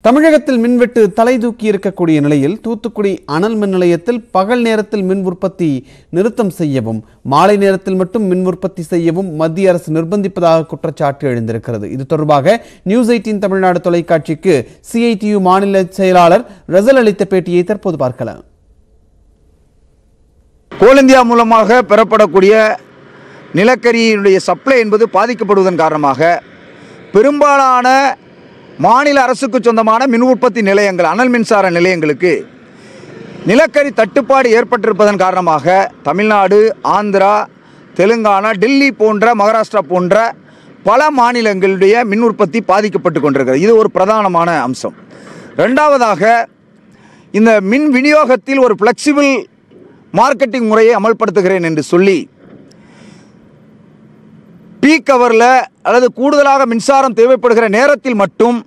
தமிழகத்தில் மின்வெட்டு தலை தூக்கி இருக்கக்கூடிய நிலையில் தூத்துக்குடி அனல் மின் நிலையத்தில் பகல் நேரத்தில் மின் உற்பத்தி நிறுத்தம் செய்யவும் மாலை நேரத்தில் மட்டும் மின் உற்பத்தி செய்யவும் மத்திய அரசு நிர்பந்திப்பதாக குற்றச்சாட்டு எழுந்திருக்கிறது இது தொடர்பாக நியூஸ் எயிட்டீன் தமிழ்நாடு தொலைக்காட்சிக்கு சிஐடியு மாநில செயலாளர் ரசல் அளித்த பேட்டியை தற்போது பார்க்கலாம் கோல் இந்தியா மூலமாக பெறப்படக்கூடிய நிலக்கரியினுடைய சப்ளை என்பது பாதிக்கப்படுவதன் காரணமாக பெரும்பாலான மாநில அரசுக்கு சொந்தமான மின் உற்பத்தி நிலையங்கள் அனல் மின்சார நிலையங்களுக்கு நிலக்கரி தட்டுப்பாடு ஏற்பட்டிருப்பதன் காரணமாக தமிழ்நாடு ஆந்திரா தெலுங்கானா டெல்லி போன்ற மகாராஷ்டிரா போன்ற பல மாநிலங்களுடைய மின் உற்பத்தி பாதிக்கப்பட்டு கொண்டிருக்கிறது இது ஒரு பிரதானமான அம்சம் ரெண்டாவதாக இந்த மின் விநியோகத்தில் ஒரு ஃப்ளெக்சிபிள் மார்க்கெட்டிங் முறையை அமல்படுத்துகிறேன் என்று சொல்லி பீக் ஹவரில் அல்லது கூடுதலாக மின்சாரம் தேவைப்படுகிற நேரத்தில் மட்டும்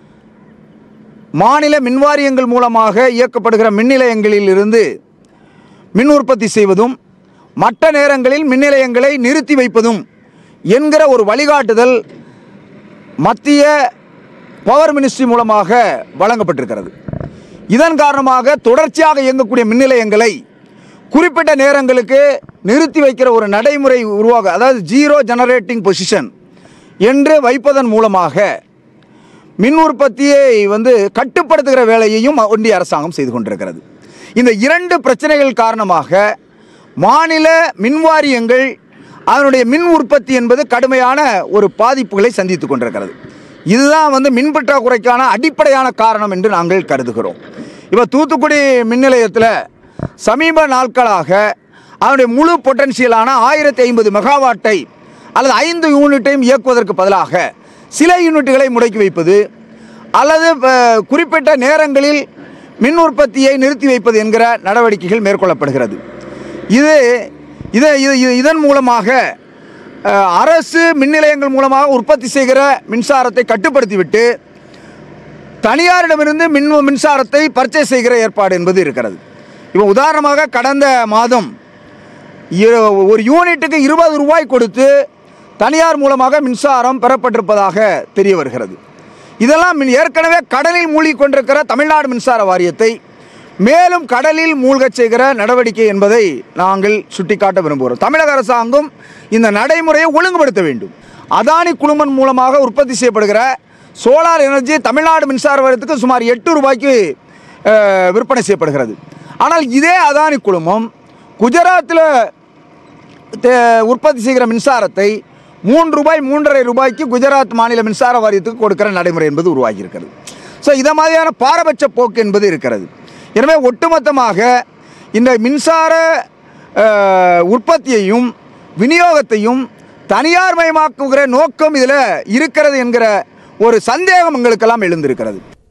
மாநில மின்வாரியங்கள் மூலமாக இயக்கப்படுகிற மின் நிலையங்களில் இருந்து மின் உற்பத்தி செய்வதும் மற்ற நேரங்களில் மின் நிலையங்களை நிறுத்தி வைப்பதும் என்கிற ஒரு வழிகாட்டுதல் மத்திய பவர் மினிஸ்ட்ரி மூலமாக வழங்கப்பட்டிருக்கிறது இதன் காரணமாக தொடர்ச்சியாக இயங்கக்கூடிய மின் நிலையங்களை குறிப்பிட்ட நேரங்களுக்கு நிறுத்தி வைக்கிற ஒரு நடைமுறை உருவாக அதாவது ஜீரோ ஜெனரேட்டிங் பொசிஷன் என்று வைப்பதன் மூலமாக மின் உற்பத்தியை வந்து கட்டுப்படுத்துகிற வேலையையும் ஒன்றிய அரசாங்கம் செய்து கொண்டிருக்கிறது இந்த இரண்டு பிரச்சனைகள் காரணமாக மாநில மின்வாரியங்கள் அதனுடைய மின் உற்பத்தி என்பது கடுமையான ஒரு பாதிப்புகளை சந்தித்து கொண்டிருக்கிறது இதுதான் வந்து மின் பற்றாக்குறைக்கான அடிப்படையான காரணம் என்று நாங்கள் கருதுகிறோம் இப்போ தூத்துக்குடி மின் நிலையத்தில் சமீப நாட்களாக அதனுடைய முழு பொட்டன்ஷியலான ஆயிரத்தி ஐம்பது மெகாவாட்டை அல்லது ஐந்து யூனிட்டையும் இயக்குவதற்கு பதிலாக சில யூனிட்டுகளை முடக்கி வைப்பது அல்லது அஹ், குறிப்பிட்ட நேரங்களில் மின் உற்பத்தியை நிறுத்தி வைப்பது என்கிற நடவடிக்கைகள் மேற்கொள்ளப்படுகிறது இது இதை இது இது- இதன் மூலமாக அஹ், அரசு மின் நிலையங்கள் மூலமாக உற்பத்தி செய்கிற மின்சாரத்தை கட்டுப்படுத்திவிட்டு தனியாரிடமிருந்து மின் மின்சாரத்தை பர்ச்சேஸ் செய்கிற ஏற்பாடு என்பது இருக்கிறது இப்போ உதாரணமாக கடந்த மாதம் இரு- ஒரு யூனிட்டுக்கு இருபது ரூபாய் கொடுத்து தனியார் மூலமாக மின்சாரம் பெறப்பட்டிருப்பதாக தெரிய வருகிறது இதெல்லாம் மின் ஏற்கனவே கடலில் மூழ்கி கொண்டிருக்கிற தமிழ்நாடு மின்சார வாரியத்தை மேலும் கடலில் மூழ்கச் செய்கிற நடவடிக்கை என்பதை நாங்கள் சுட்டிக்காட்ட விரும்புகிறோம் தமிழக அரசாங்கம் இந்த நடைமுறையை ஒழுங்குபடுத்த வேண்டும் அதானி குழுமம் மூலமாக உற்பத்தி செய்யப்படுகிற சோலார் எனர்ஜி தமிழ்நாடு மின்சார வாரியத்துக்கு சுமார் எட்டு ரூபாய்க்கு அஹ், விற்பனை செய்யப்படுகிறது ஆனால் இதே அதானி குழுமம் குஜராத்தில் தே- உற்பத்தி செய்கிற மின்சாரத்தை மூன்று ரூபாய் மூன்றரை ரூபாய்க்கு குஜராத் மாநில மின்சார வாரியத்துக்கு கொடுக்கிற நடைமுறை என்பது உருவாகி இருக்கிறது ஸோ இதை மாதிரியான பாரபட்ச போக்கு என்பது இருக்கிறது எனவே ஒட்டுமொத்தமாக இந்த மின்சார அஹ், உற்பத்தியையும் விநியோகத்தையும் தனியார் மயமாக்குகிற நோக்கம் இதில் இருக்கிறது என்கிற ஒரு சந்தேகம் எங்களுக்கெல்லாம் எழுந்திருக்கிறது